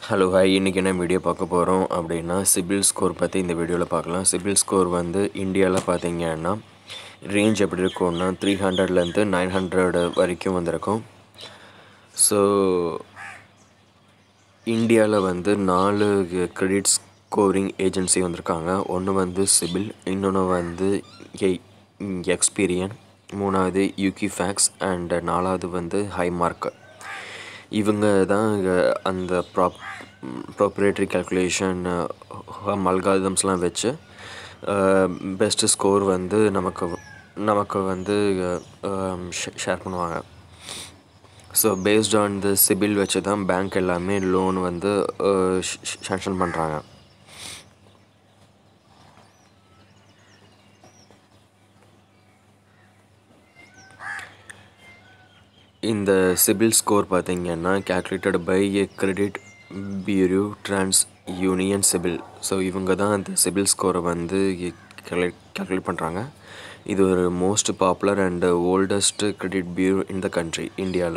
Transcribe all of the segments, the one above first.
hello hi இன்றைக்கி என்ன video பார்க்க போகிறோம் அப்படின்னா சிபில் ஸ்கோர் பற்றி இந்த வீடியோவில் பார்க்கலாம் சிபில் ஸ்கோர் வந்து இந்தியாவில் பார்த்தீங்கன்னா ரேஞ்ச் எப்படி இருக்கும்னா த்ரீ ஹண்ட்ரட்லேருந்து நைன் ஹண்ட்ரட் வரைக்கும் வந்திருக்கும் ஸோ இந்தியாவில் வந்து நாலு கிரெடிட் ஸ்கோரிங் ஏஜென்சி வந்திருக்காங்க ஒன்று வந்து சிபில் இன்னொன்று வந்து எக்ஸ்பீரியன் மூணாவது யூகி ஃபேக்ஸ் அண்ட் நாலாவது வந்து ஹைமார்க் இவங்க தான் அந்த ப்ராப் ப்ராப்ரேட்டரி கேல்குலேஷன் அல்காரிதம்ஸ்லாம் வச்சு பெஸ்ட்டு ஸ்கோர் வந்து நமக்கு நமக்கு வந்து ஷேர் பண்ணுவாங்க so based on the CIBIL வச்சு தான் பேங்க் எல்லாமே லோன் வந்து சேங்ஷன் பண்ணுறாங்க இந்த சிபில் ஸ்கோர் பார்த்தீங்கன்னா calculated by a credit bureau TransUnion CIBIL so இவங்க தான் அந்த சிபில் ஸ்கோரை வந்து கேல்குலேட் பண்ணுறாங்க இது ஒரு most popular and oldest credit bureau in the country இந்தியாவில்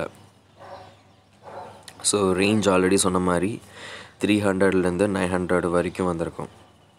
ஸோ ரேஞ்ச் ஆல்ரெடி சொன்ன மாதிரி த்ரீ ஹண்ட்ரட்லேருந்து நைன் ஹண்ட்ரட் வரைக்கும் வந்திருக்கும்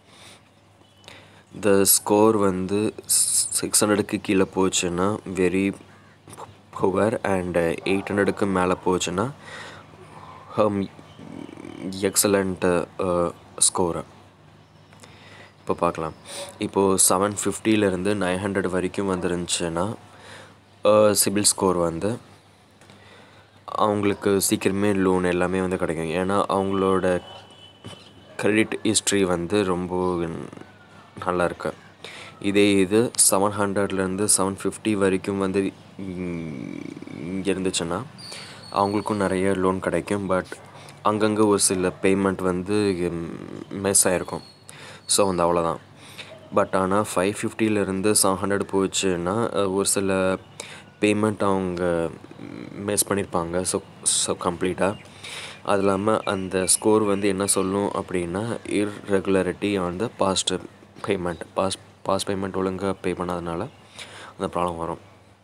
த ஸ்கோர் வந்து சிக்ஸ் ஹண்ட்ரடுக்கு கீழே போச்சுன்னா வெரி புவர் அண்ட் எயிட் ஹண்ட்ரடுக்கு மேலே போச்சுன்னா ஹம் எக்ஸலண்ட் ஸ்கோரு இப்போ பார்க்கலாம் இப்போது செவன் ஃபிஃப்டிலேருந்து நைன் ஹண்ட்ரட் வரைக்கும் வந்துருந்துச்சுன்னா சிபில் ஸ்கோர் வந்து அவங்களுக்கு சீக்கிரமே லோன் எல்லாமே வந்து கிடைக்கும் ஏன்னா அவங்களோட கிரெடிட் ஹிஸ்ட்ரி வந்து ரொம்ப நல்லா இருக்கு இதே இது செவன் ஹண்ட்ரட்லேருந்து செவன் ஃபிஃப்டி வரைக்கும் வந்து இருந்துச்சுன்னா அவங்களுக்கும் நிறைய லோன் கிடைக்கும் பட் அங்கங்கே ஒரு சில பேமெண்ட் வந்து மிஸ் ஆகிருக்கும் ஸோ வந்து அவ்வளோதான் பட் ஆனால் ஃபைவ் ஃபிஃப்டிலேருந்து செவன் ஹண்ட்ரட் போச்சுன்னா ஒரு சில பேமெண்ட் அவங்க மிஸ் பண்ணியிருப்பாங்க ஸோ ஸோ கம்ப்ளீட்டாக அது இல்லாமல் அந்த ஸ்கோர் வந்து என்ன சொல்லும் அப்படின்னா irregularity on the past payment past pass payment ஒழுங்காக பே பண்ணாதனால அந்த ப்ராப்ளம் வரும்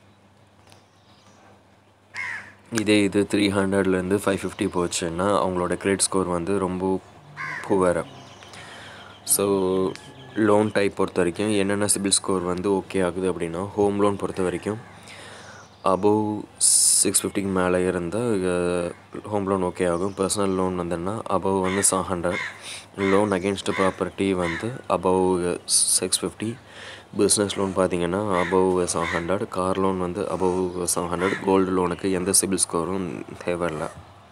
இதே இது த்ரீ ஹண்ட்ரட்லேருந்து ஃபைவ் ஃபிஃப்டி போச்சுன்னா அவங்களோட கிரெடிட் ஸ்கோர் வந்து ரொம்ப புவர் ஸோ லோன் டைப் பொறுத்த வரைக்கும் என்னென்ன சிபில் ஸ்கோர் வந்து ஓகே ஆகுது அப்படின்னா ஹோம் லோன் பொறுத்த வரைக்கும் அபவ் சிக்ஸ் ஃபிஃப்டிக்கு மேலே இருந்தால் ஹோம் லோன் ஓகே ஆகும் பர்சனல் லோன் வந்ததுன்னா அபவ் வந்து seven hundred loan against property வந்து above six fifty business loan பார்த்தீங்கன்னா above seven hundred car loan வந்து அபவ் செவன் ஹண்ட்ரட் கோல்டு லோனுக்கு எந்த சிபில் ஸ்கோரும் தேவையில்லை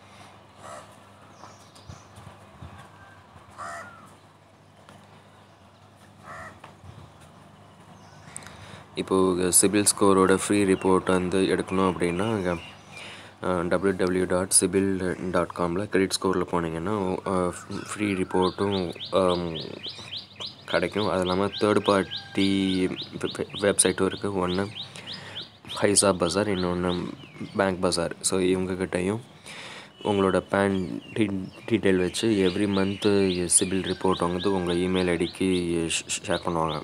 இப்போது சிபில் ஸ்கோரோட ஃப்ரீ ரிப்போர்ட் வந்து எடுக்கணும் அப்படின்னா W W dot CIBIL dot காமில் கிரெடிட் ஸ்கோரில் போனீங்கன்னா ஃப்ரீ ரிப்போர்ட்டும் கிடைக்கும் அது இல்லாமல் தேர்ட் பார்ட்டி வெப்சைட்டும் இருக்குது ஒன்று ஹைசா பஜார் இன்னொன்று பேங்க் பஜார் ஸோ இவங்கக்கிட்டையும் உங்களோட பேன் டீ டீட்டெயில் வச்சு எவ்ரி மந்த்து சிபில் ரிப்போர்ட் வந்து உங்கள் இமெயில் ஐடிக்கு ஷேர் பண்ணுவாங்க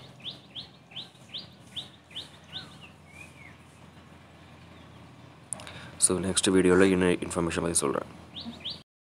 ஸோ நெக்ஸ்ட் வீடியோவில் இன்னும் இன்ஃபர்மேஷன் பற்றி சொல்கிறேன்